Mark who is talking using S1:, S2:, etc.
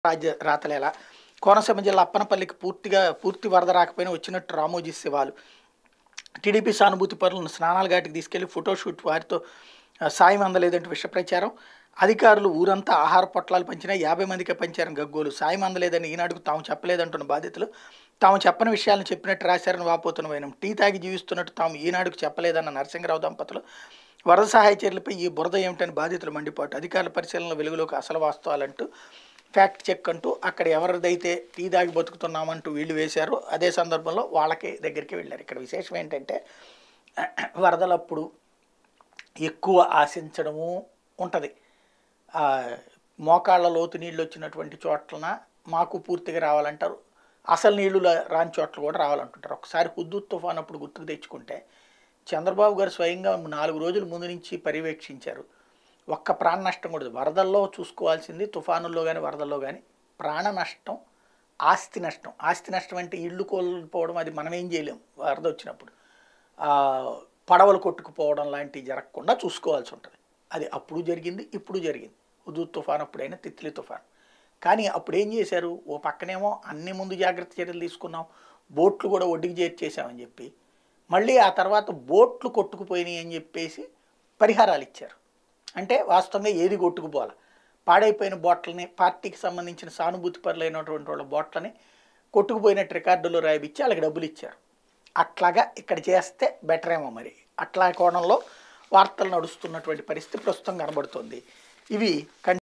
S1: రాజ్య రాతలేలా కోనసీమ జిల్లా అప్పనపల్లికి పూర్తిగా పూర్తి వరద రాకపోయినా వచ్చినట్టు రామోజీ శివాలు టీడీపీ సానుభూతి పరులను స్నానాల ఘాటికి తీసుకెళ్లి ఫోటోషూట్ వారితో ఆ, సాయం అందలేదంటూ విష ప్రచారం అధికారులు ఊరంతా ఆహార పొట్లాలు పంచినా యాభై మందికే పంచారని గగ్గోలు సాయం అందలేదని ఈనాడుకు తాము చెప్పలేదంటున్న బాధితులు తాము చెప్పని విషయాలను చెప్పినట్టు రాశారని వాపోతున్న వైనం టీ తాగి జీవిస్తున్నట్టు తాము ఈనాడుకు చెప్పలేదన్న నరసింహరావు దంపతులు వరద సహాయ చర్యలపై ఈ బురద ఏమిటని బాధితులు మండిపాటు అధికారుల పరిశీలన వెలుగులోకి అసలు వాస్తవాలంటూ ఫ్యాక్ట్ చెక్ అంటూ అక్కడ ఎవరిదైతే టీ దాగి బతుకుతున్నామంటూ వీళ్ళు వేశారో అదే సందర్భంలో వాళ్ళకి దగ్గరికి వెళ్ళారు ఇక్కడ విశేషం ఏంటంటే వరదలప్పుడు ఎక్కువ ఆశించడము ఉంటుంది ఆ, మోకాళ్ళ లోతు నీళ్ళు వచ్చినటువంటి చోట్లన మాకు పూర్తిగా రావాలంటారు అసలు నీళ్లు లా- రాని చోట్ల కూడా రావాలంటుంటారు ఒకసారి హుద్దూత్ తుఫాన్ అప్పుడు గుర్తుకు తెచ్చుకుంటే చంద్రబాబు గారు స్వయంగా నాలుగు రోజుల ముందు నుంచి పర్యవేక్షించారు ఒక్క ప్రాణ నష్టం కూడా లేదు. వరదల్లో చూసుకోవాల్సింది తుఫానుల్లో కానీ వరదల్లో కానీ ప్రాణ నష్టం ఆస్తి నష్టం ఆస్తి నష్టం అంటే ఇల్లు కోల్పోవడం అది మనం ఏం చేయలేం వరద వచ్చినప్పుడు ఆ, పడవలు కొట్టుకుపోవడం లాంటివి జరగకుండా చూసుకోవాల్సి ఉంటుంది అది అప్పుడు జరిగింది ఇప్పుడు జరిగింది హుదూ తుఫాన్ అప్పుడైనా తిత్లీ తుఫాన్ కానీ అప్పుడు ఏం చేశారు ఓ పక్కనేమో అన్ని ముందు జాగ్రత్త చర్యలు తీసుకున్నాం బోట్లు కూడా ఒడ్డుకి చేర్చేసామని చెప్పి మళ్ళీ ఆ తర్వాత బోట్లు కొట్టుకుపోయినాయి అని చెప్పేసి పరిహారాలు ఇచ్చారు అంటే వాస్తవంగా ఏది కొట్టుకుపోవాలి పాడైపోయిన బోట్లని పార్టీకి సంబంధించిన సానుభూతి పరులైనటువంటి వాళ్ళ బోట్లని కొట్టుకుపోయినట్టు రికార్డులో రాయిపిచ్చి వాళ్ళకి డబ్బులు ఇచ్చారు అట్లాగా ఇక్కడ చేస్తే బెటర్ ఏమో మరి అట్లా కోణంలో వార్తలు నడుస్తున్నటువంటి పరిస్థితి ప్రస్తుతం కనబడుతుంది ఇవి కం